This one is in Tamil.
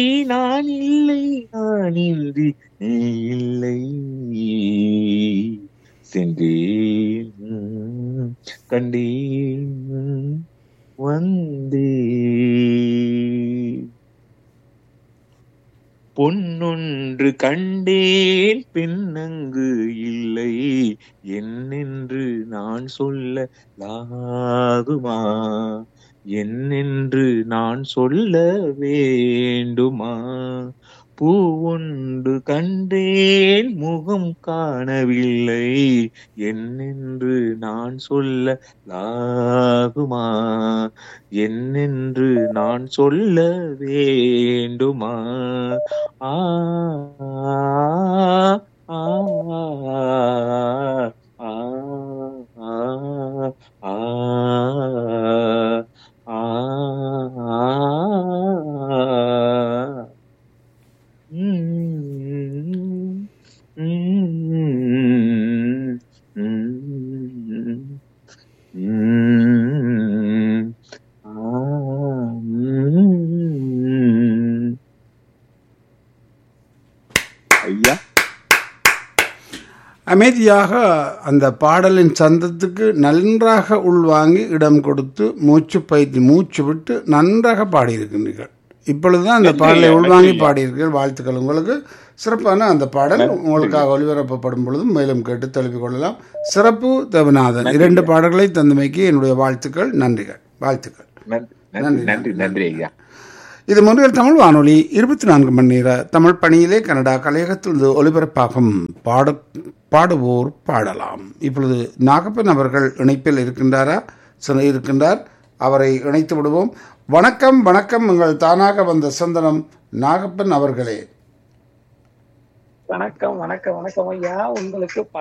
நான் இல்லை நான் இன்றி நீ இல்லை சென்றேன் கண்டேன் வந்தே பொன்னொன்று கண்டேன் பெண்ணங்கு இல்லை என்னென்று நான் சொல்ல லாகுமா என்னென்று நான் சொல்ல வேண்டுமா பூ ஒன்று கண்டேன் முகம் காணவில்லை என்னென்று நான் சொல்ல லாகுமா என்னென்று நான் சொல்ல வேண்டுமா ஆ ஆ, ஆ, ஆ, ஆ, ஆ. ம், ம், ம், ம். ஆ, ம். ஐயா அமைதியாக அந்த பாடலின் சந்தத்துக்கு நன்றாக உள்வாங்கி இடம் கொடுத்து மூச்சு பயிற்சி மூச்சு விட்டு நன்றாக பாடியிருக்கின்றீர்கள் இப்பொழுதுதான் அந்த நன்றி பாடலை ஐயா, உள்வாங்கி நன்றி ஐயா. பாடியிருக்கீர்கள் வாழ்த்துக்கள் உங்களுக்கு சிறப்பான அந்த பாடல் உங்களுக்காக ஒளிபரப்பப்படும் பொழுதும் மேலும் கேட்டு தெளிவிக் கொள்ளலாம் சிறப்பு தேவநாதன் இரண்டு பாடல்களை தந்தமைக்கு என்னுடைய வாழ்த்துக்கள் நன்றிகள் வாழ்த்துக்கள் நன்றி நன்றி நன்றி நன்றி ஐயா இது முன்னில் தமிழ் வானொலி இருபத்தி நான்கு மணி நேர தமிழ் பணியிலே கனடா கலையகத்தில் இது ஒலிபரப்பாகும் பாட பாடுவோர் பாடலாம் இப்பொழுது நாகப்பன் அவர்கள் இணைப்பில் இருக்கின்றாரா சில இருக்கின்றார் அவரை இணைத்து விடுவோம் வணக்கம் வணக்கம் உங்கள் தானாக வந்த சந்தனம் நாகப்பன் அவர்களே வணக்கம் வணக்கம் வணக்கம் ஐயா உங்களுக்கு